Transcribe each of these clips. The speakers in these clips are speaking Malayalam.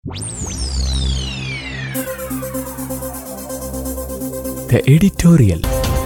The editorial.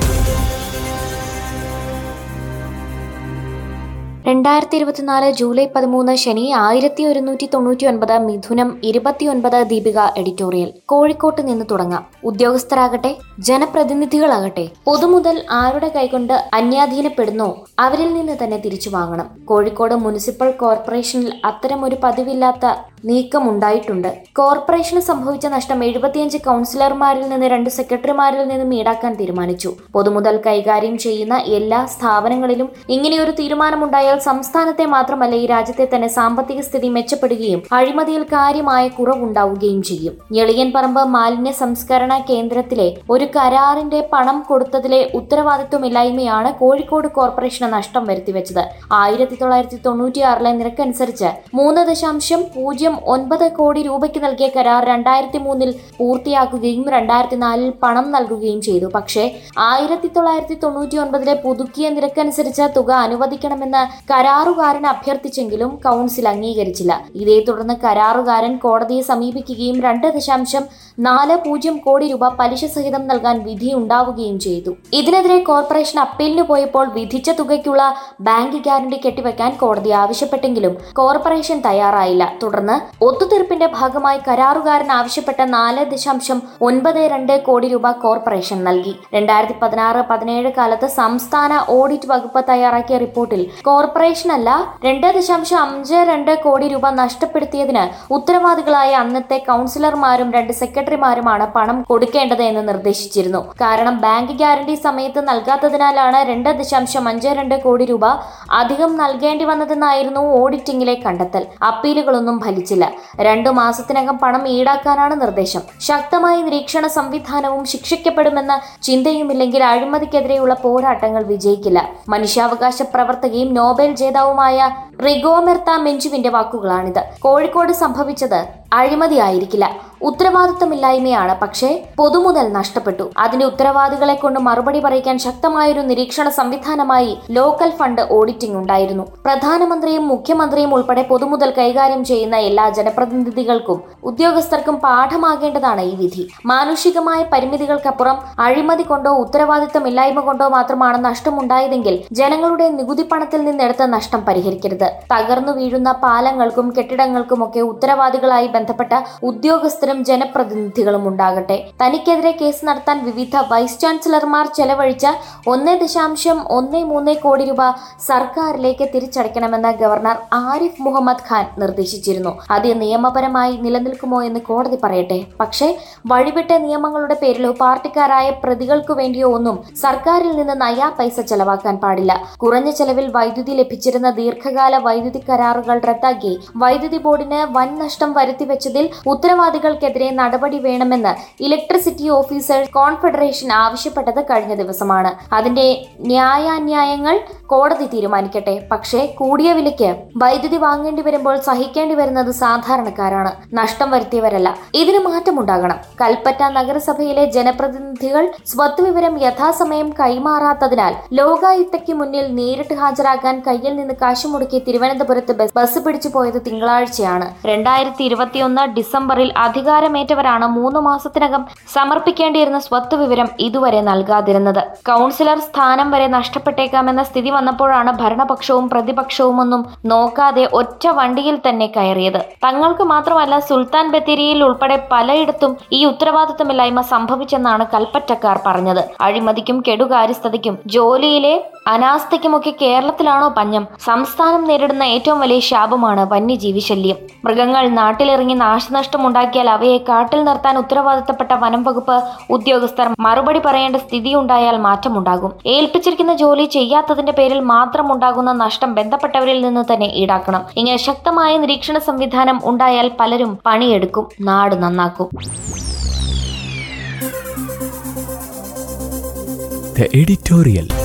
രണ്ടായിരത്തി ഇരുപത്തിനാല് ജൂലൈ പതിമൂന്ന് ശനി ആയിരത്തി ഒരുന്നൂറ്റി തൊണ്ണൂറ്റി ഒൻപത് മിഥുനം ഇരുപത്തിയൊൻപത് ദീപിക എഡിറ്റോറിയൽ കോഴിക്കോട്ട് നിന്ന് തുടങ്ങാം ഉദ്യോഗസ്ഥരാകട്ടെ ജനപ്രതിനിധികളാകട്ടെ പൊതുമുതൽ ആരുടെ കൈകൊണ്ട് അന്യാധീനപ്പെടുന്നോ അവരിൽ നിന്ന് തന്നെ തിരിച്ചു വാങ്ങണം കോഴിക്കോട് മുനിസിപ്പൽ കോർപ്പറേഷനിൽ അത്തരമൊരു പതിവില്ലാത്ത നീക്കം ഉണ്ടായിട്ടുണ്ട് കോർപ്പറേഷന് സംഭവിച്ച നഷ്ടം എഴുപത്തിയഞ്ച് കൗൺസിലർമാരിൽ നിന്ന് രണ്ട് സെക്രട്ടറിമാരിൽ നിന്നും ഈടാക്കാൻ തീരുമാനിച്ചു പൊതുമുതൽ കൈകാര്യം ചെയ്യുന്ന എല്ലാ സ്ഥാപനങ്ങളിലും ഇങ്ങനെയൊരു തീരുമാനമുണ്ടായാൽ സംസ്ഥാനത്തെ മാത്രമല്ല ഈ രാജ്യത്തെ തന്നെ സാമ്പത്തിക സ്ഥിതി മെച്ചപ്പെടുകയും അഴിമതിയിൽ കാര്യമായ കുറവുണ്ടാവുകയും ചെയ്യും ഞെളിയൻ പറമ്പ് മാലിന്യ സംസ്കരണ കേന്ദ്രത്തിലെ ഒരു കരാറിന്റെ പണം കൊടുത്തതിലെ ഉത്തരവാദിത്വമില്ലായ്മയാണ് കോഴിക്കോട് കോർപ്പറേഷന് നഷ്ടം വരുത്തിവെച്ചത് ആയിരത്തി തൊള്ളായിരത്തി തൊണ്ണൂറ്റിയാറിലെ നിരക്കനുസരിച്ച് മൂന്ന് ദശാംശം പൂജ്യം ഒൻപത് കോടി രൂപയ്ക്ക് നൽകിയ കരാർ രണ്ടായിരത്തി മൂന്നിൽ പൂർത്തിയാക്കുകയും രണ്ടായിരത്തി നാലിൽ പണം നൽകുകയും ചെയ്തു പക്ഷേ ആയിരത്തി തൊള്ളായിരത്തി തൊണ്ണൂറ്റി ഒൻപതിലെ പുതുക്കിയ നിരക്കനുസരിച്ച് തുക അനുവദിക്കണമെന്ന് കരാറുകാരൻ അഭ്യർത്ഥിച്ചെങ്കിലും കൗൺസിൽ അംഗീകരിച്ചില്ല ഇതേ തുടർന്ന് കരാറുകാരൻ കോടതിയെ സമീപിക്കുകയും രണ്ട് ദശാംശം നാല് പൂജ്യം കോടി രൂപ പലിശ സഹിതം നൽകാൻ വിധി ഉണ്ടാവുകയും ചെയ്തു ഇതിനെതിരെ കോർപ്പറേഷൻ അപ്പീലിന് പോയപ്പോൾ വിധിച്ച തുകയ്ക്കുള്ള ബാങ്ക് ഗ്യാരണ്ടി കെട്ടിവെക്കാൻ കോടതി ആവശ്യപ്പെട്ടെങ്കിലും കോർപ്പറേഷൻ തയ്യാറായില്ല തുടർന്ന് ഒത്തുതീർപ്പിന്റെ ഭാഗമായി കരാറുകാരൻ ആവശ്യപ്പെട്ട നാല് ദശാംശം ഒൻപത് രണ്ട് കോടി രൂപ കോർപ്പറേഷൻ നൽകി രണ്ടായിരത്തി പതിനാറ് പതിനേഴ് കാലത്ത് സംസ്ഥാന ഓഡിറ്റ് വകുപ്പ് തയ്യാറാക്കിയ റിപ്പോർട്ടിൽ കോർപ്പറേഷൻ അല്ല രണ്ട് ദശാംശം അഞ്ച് രണ്ട് കോടി രൂപ നഷ്ടപ്പെടുത്തിയതിന് ഉത്തരവാദികളായ അന്നത്തെ കൗൺസിലർമാരും രണ്ട് സെക്രട്ടറിമാരുമാണ് പണം കൊടുക്കേണ്ടത് എന്ന് നിർദ്ദേശിച്ചിരുന്നു കാരണം ബാങ്ക് ഗ്യാരണ്ടി സമയത്ത് നൽകാത്തതിനാലാണ് രണ്ട് ദശാംശം അഞ്ച് രണ്ട് കോടി രൂപ അധികം നൽകേണ്ടി വന്നതെന്നായിരുന്നു ഓഡിറ്റിംഗിലെ കണ്ടെത്തൽ അപ്പീലുകളൊന്നും ഫലിച്ചില്ല രണ്ടു മാസത്തിനകം പണം ഈടാക്കാനാണ് നിർദ്ദേശം ശക്തമായ നിരീക്ഷണ സംവിധാനവും ശിക്ഷിക്കപ്പെടുമെന്ന ചിന്തയുമില്ലെങ്കിൽ അഴിമതിക്കെതിരെയുള്ള പോരാട്ടങ്ങൾ വിജയിക്കില്ല മനുഷ്യാവകാശ പ്രവർത്തകയും നോബൽ ജേതാവുമായ റിഗോമെർത്ത മെഞ്ചുവിന്റെ വാക്കുകളാണിത് കോഴിക്കോട് സംഭവിച്ചത് അഴിമതിയായിരിക്കില്ല ഉത്തരവാദിത്തമില്ലായ്മയാണ് പക്ഷേ പൊതുമുതൽ നഷ്ടപ്പെട്ടു അതിന്റെ ഉത്തരവാദികളെ കൊണ്ട് മറുപടി പറയിക്കാൻ ശക്തമായൊരു നിരീക്ഷണ സംവിധാനമായി ലോക്കൽ ഫണ്ട് ഓഡിറ്റിംഗ് ഉണ്ടായിരുന്നു പ്രധാനമന്ത്രിയും മുഖ്യമന്ത്രിയും ഉൾപ്പെടെ പൊതുമുതൽ കൈകാര്യം ചെയ്യുന്ന എല്ലാ ജനപ്രതിനിധികൾക്കും ഉദ്യോഗസ്ഥർക്കും പാഠമാകേണ്ടതാണ് ഈ വിധി മാനുഷികമായ പരിമിതികൾക്കപ്പുറം അഴിമതി കൊണ്ടോ ഉത്തരവാദിത്തമില്ലായ്മ കൊണ്ടോ മാത്രമാണ് നഷ്ടമുണ്ടായതെങ്കിൽ ജനങ്ങളുടെ നികുതി പണത്തിൽ നിന്നെടുത്ത നഷ്ടം പരിഹരിക്കരുത് തകർന്നു വീഴുന്ന പാലങ്ങൾക്കും കെട്ടിടങ്ങൾക്കുമൊക്കെ ഉത്തരവാദികളായി ബന്ധപ്പെട്ട ഉദ്യോഗസ്ഥരും ജനപ്രതിനിധികളും ഉണ്ടാകട്ടെ തനിക്കെതിരെ കേസ് നടത്താൻ വിവിധ വൈസ് ചാൻസലർമാർ ചെലവഴിച്ച ഒന്ന് ദശാംശം ഒന്ന് മൂന്ന് കോടി രൂപ സർക്കാരിലേക്ക് തിരിച്ചടയ്ക്കണമെന്ന് ഗവർണർ ആരിഫ് മുഹമ്മദ് ഖാൻ നിർദ്ദേശിച്ചിരുന്നു അത് നിയമപരമായി നിലനിൽക്കുമോ എന്ന് കോടതി പറയട്ടെ പക്ഷേ വഴിവിട്ട നിയമങ്ങളുടെ പേരിലോ പാർട്ടിക്കാരായ പ്രതികൾക്കു വേണ്ടിയോ ഒന്നും സർക്കാരിൽ നിന്ന് നയാ പൈസ ചെലവാക്കാൻ പാടില്ല കുറഞ്ഞ ചെലവിൽ വൈദ്യുതി ലഭിച്ചിരുന്ന ദീർഘകാല വൈദ്യുതി കരാറുകൾ റദ്ദാക്കി വൈദ്യുതി ബോർഡിന് വൻ നഷ്ടം വരുത്തിവെച്ചതിൽ ഉത്തരവാദികൾക്കെതിരെ നടപടി വേണമെന്ന് ഇലക്ട്രിസിറ്റി ഓഫീസേഴ്സ് കോൺഫെഡറേഷൻ ആവശ്യപ്പെട്ടത് കഴിഞ്ഞ ദിവസമാണ് അതിന്റെ ന്യായാന്യായങ്ങൾ കോടതി തീരുമാനിക്കട്ടെ പക്ഷേ കൂടിയ വിലയ്ക്ക് വൈദ്യുതി വാങ്ങേണ്ടി വരുമ്പോൾ സഹിക്കേണ്ടി വരുന്നത് സാധാരണക്കാരാണ് നഷ്ടം വരുത്തിയവരല്ല ഇതിന് മാറ്റമുണ്ടാകണം കൽപ്പറ്റ നഗരസഭയിലെ ജനപ്രതിനിധികൾ സ്വത്ത് വിവരം യഥാസമയം കൈമാറാത്തതിനാൽ ലോകായുക്തയ്ക്ക് മുന്നിൽ നേരിട്ട് ഹാജരാകാൻ കയ്യിൽ നിന്ന് കാശ് മുടക്കി തിരുവനന്തപുരത്ത് ബസ് ബസ് പിടിച്ചു പോയത് തിങ്കളാഴ്ചയാണ് രണ്ടായിരത്തി ഇരുപത്തിയൊന്ന് ഡിസംബറിൽ അധികാരമേറ്റവരാണ് മൂന്ന് മാസത്തിനകം സമർപ്പിക്കേണ്ടിയിരുന്ന സ്വത്ത് വിവരം ഇതുവരെ നൽകാതിരുന്നത് കൗൺസിലർ സ്ഥാനം വരെ നഷ്ടപ്പെട്ടേക്കാമെന്ന സ്ഥിതി വന്നപ്പോഴാണ് ഭരണപക്ഷവും പ്രതിപക്ഷവും ഒന്നും നോക്കാതെ ഒറ്റ വണ്ടിയിൽ തന്നെ കയറിയത് തങ്ങൾക്ക് മാത്രമല്ല സുൽത്താൻ ബത്തേരിയിൽ ഉൾപ്പെടെ പലയിടത്തും ഈ ഉത്തരവാദിത്തമില്ലായ്മ സംഭവിച്ചെന്നാണ് കൽപ്പറ്റക്കാർ പറഞ്ഞത് അഴിമതിക്കും കെടുകാര്യസ്ഥതയ്ക്കും ജോലിയിലെ അനാസ്ഥയ്ക്കുമൊക്കെ കേരളത്തിലാണോ പഞ്ഞം സംസ്ഥാനം നേരിടുന്ന ഏറ്റവും വലിയ ശാപമാണ് വന്യജീവി ശല്യം മൃഗങ്ങൾ നാട്ടിലിറങ്ങി നാശനഷ്ടമുണ്ടാക്കിയാൽ അവയെ കാട്ടിൽ നിർത്താൻ ഉത്തരവാദിത്തപ്പെട്ട വനം വകുപ്പ് ഉദ്യോഗസ്ഥർ മറുപടി പറയേണ്ട സ്ഥിതിയുണ്ടായാൽ മാറ്റമുണ്ടാകും ഏൽപ്പിച്ചിരിക്കുന്ന ജോലി ചെയ്യാത്തതിന്റെ പേരിൽ മാത്രം ഉണ്ടാകുന്ന നഷ്ടം ബന്ധപ്പെട്ടവരിൽ നിന്ന് തന്നെ ഈടാക്കണം ഇങ്ങനെ ശക്തമായ നിരീക്ഷണ സംവിധാനം ഉണ്ടായാൽ പലരും പണിയെടുക്കും നാട് നന്നാക്കും The editorial.